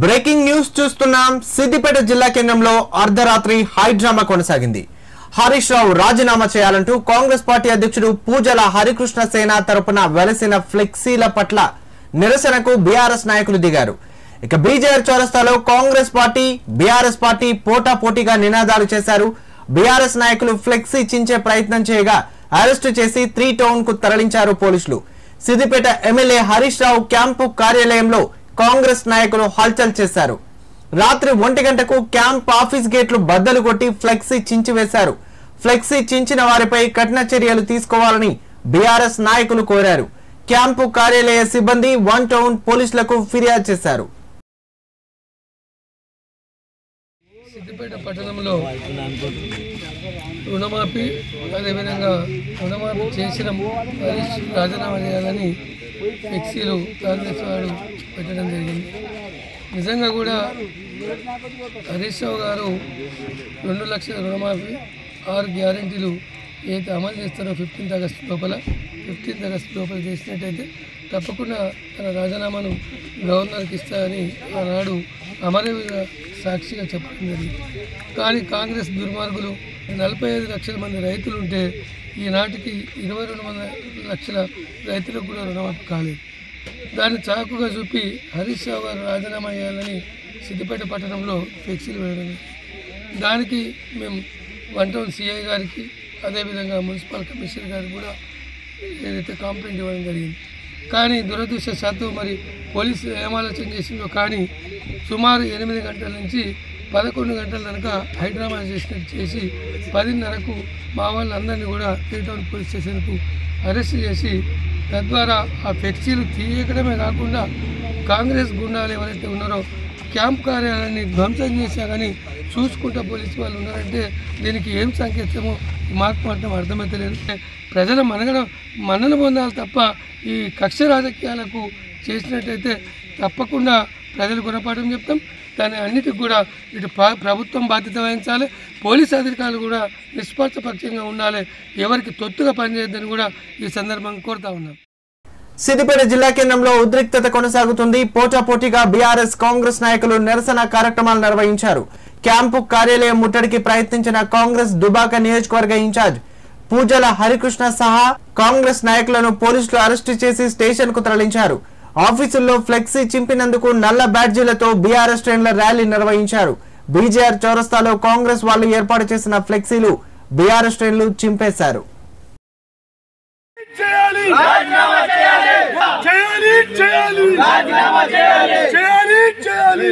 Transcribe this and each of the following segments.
Breaking news చూస్తున్నాం సిద్దిపేట జిల్లా కేంద్రంలో అర్ధరాత్రి హై డ్రామా కొనసాగింది హరీష్ రావు రాజీనామా చేయాలంటూ కాంగ్రెస్ పార్టీ అధ్యక్షుడు పూజల హరికృష్ణ సేన తరపున వెలసిన ఫ్లెక్సీల పట్ల నిరసనకు బీఆర్ఎస్ నాయకులు దిగారు ఇక బీజేఆర్ చౌరస్తాలో కాంగ్రెస్ పార్టీ బీఆర్ఎస్ పార్టీ పోటా పోటీగా నినాదాలు చేశారు బీఆర్ఎస్ నాయకులు ఫ్లెక్సీ చించే ప్రయత్నం చేయగా అరెస్టు చేసి త్రీ టౌన్ కు తరలించారు పోలీసులు సిద్దిపేట ఎమ్మెల్యే హరీష్ రావు క్యాంపు కార్యాలయంలో కాంగ్రెస్ నాయకులు హల్చల్ చేశారు రాత్రి ఒంటి గంటకు క్యాంప్ ఆఫీస్ గేట్లు బద్దలు కొట్టి ఫ్లెక్సీ చించివేశారు ఫ్లెక్సీ చించిన వారిపై కఠిన చర్యలు తీసుకోవాలని బీఆర్ఎస్ నాయకులు కోరారు క్యాంపు కార్యాలయ సిబ్బంది వన్ టౌన్ పోలీసులకు ఫిర్యాదు చేశారు సిద్దిపేట పట్టణంలో రుణమాఫీ అదేవిధంగా రుణమాఫీ చేసిన హరీష్ రాజీనామా చేయాలని ఫ్లెక్సీలు కాంగ్రెస్ వారు పెట్టడం జరిగింది నిజంగా కూడా హరీష్ రావు గారు రెండు లక్షల రుణమాఫీ ఆరు గ్యారంటీలు ఏదైతే అమలు చేస్తారో ఫిఫ్టీన్త్ ఆగస్ట్ లోపల ఫిఫ్టీన్త్ ఆగస్ట్ లోపల చేసినట్టయితే తప్పకుండా తన రాజీనామాను గవర్నర్కి ఇస్తారని ఆనాడు అమరవీర సాక్షిగా చెప్పడం జరిగింది కానీ కాంగ్రెస్ దుర్మార్గులు నలభై ఐదు లక్షల మంది రైతులు ఉంటే ఈనాటికి ఇరవై రెండు మంది లక్షల రైతులకు కూడా రుణమాఫీ కాలేదు దాన్ని చాకుగా చూపి హరీష్ రావు గారు రాజీనామా చేయాలని సిద్దిపేట పట్టణంలో ఫ్లెక్సీలు వేయడం జరిగింది. దానికి మేము వన్ టౌన్ సిఐ గారికి అదేవిధంగా మున్సిపల్ కమిషనర్ గారికి కూడా ఏదైతే కంప్లైంట్ ఇవ్వడం జరిగింది కానీ దురదృష్టవశాత్తు మరి పోలీసులు ఏం ఆలోచన చేసిందో కానీ సుమారు ఎనిమిది గంటల నుంచి పదకొండు గంటల దాకా హైదరాబాద్ చేసినట్టు చేసి పదిన్నరకు మా వాళ్ళందరినీ కూడా టౌన్ పోలీస్ స్టేషన్కు అరెస్ట్ చేసి తద్వారా ఆ ఫ్లెక్సీలు తీయకడమే కాకుండా కాంగ్రెస్ గుండాలు ఎవరైతే ఉన్నారో క్యాంప్ కార్యాలయాన్ని ధ్వంసం చేశా కానీ చూసుకుంటా పోలీసు వాళ్ళు ఉన్నారంటే దీనికి ఏం సంకేతమో మాకు మాత్రం అర్థమవుతలేదు ప్రజల మనగడ మన్నన పొందాలి తప్ప ఈ కక్ష రాజకీయాలకు చేసినట్టయితే తప్పకుండా ప్రజలు గుణపాఠం చెప్తాం దాని అన్నిటికి కూడా ఇటు ప్ర- ప్రభుత్వం బాధ్యత వహించాలి పోలీస్ అధికారులు కూడా నిష్పక్షపక్షంగా ఉండాలి ఎవరికి తొత్తుగా పనిచేయద్దని కూడా ఈ సందర్భంగా కోరుతా ఉన్నాం సిద్దిపేట జిల్లా కేంద్రంలో ఉద్రిక్తత కొనసాగుతుంది పోటాపోటీగా బీఆర్ఎస్ కాంగ్రెస్ నాయకులు నిరసన కార్యక్రమాలు నిర్వహించారు క్యాంపు కార్యాలయం ముట్టడికి ప్రయత్నించిన కాంగ్రెస్ దుబాక నియోజకవర్గ ఇన్ఛార్జ్ పూజల హరికృష్ణ సహా కాంగ్రెస్ నాయకులను పోలీసులు అరెస్టు చేసి స్టేషన్ కు తరలించారు ఆఫీసుల్లో ఫ్లెక్సీ చింపినందుకు నల్ల బ్యాడ్జీలతో బీఆర్ఎస్ శ్రేణుల ర్యాలీ నిర్వహించారు బీజేఆర్ చౌరస్తాలో కాంగ్రెస్ వాళ్ళు ఏర్పాటు చేసిన ఫ్లెక్సీలు బీఆర్ఎస్ శ్రేణులు చింపేశారు చేయాలి చేయాలి చేయాలి చేయాలి చేయాలి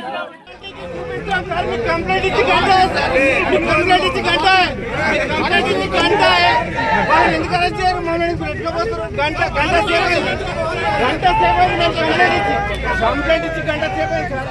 కంప్లైంట్ ఇచ్చి గంట కంప్లైంట్ ఇచ్చి గంట కంప్లైంట్ ఇచ్చి గంట వాళ్ళు ఎందుకు అరెస్ట్ చేయరు మమ్మల్ని పెట్టుకోపోతారు గంట గంట సేపు అయింది. గంట సేపు అయింది మేము కంప్లైంట్ ఇచ్చి కంప్లైంట్ ఇచ్చి గంట సేపు అయింది సార్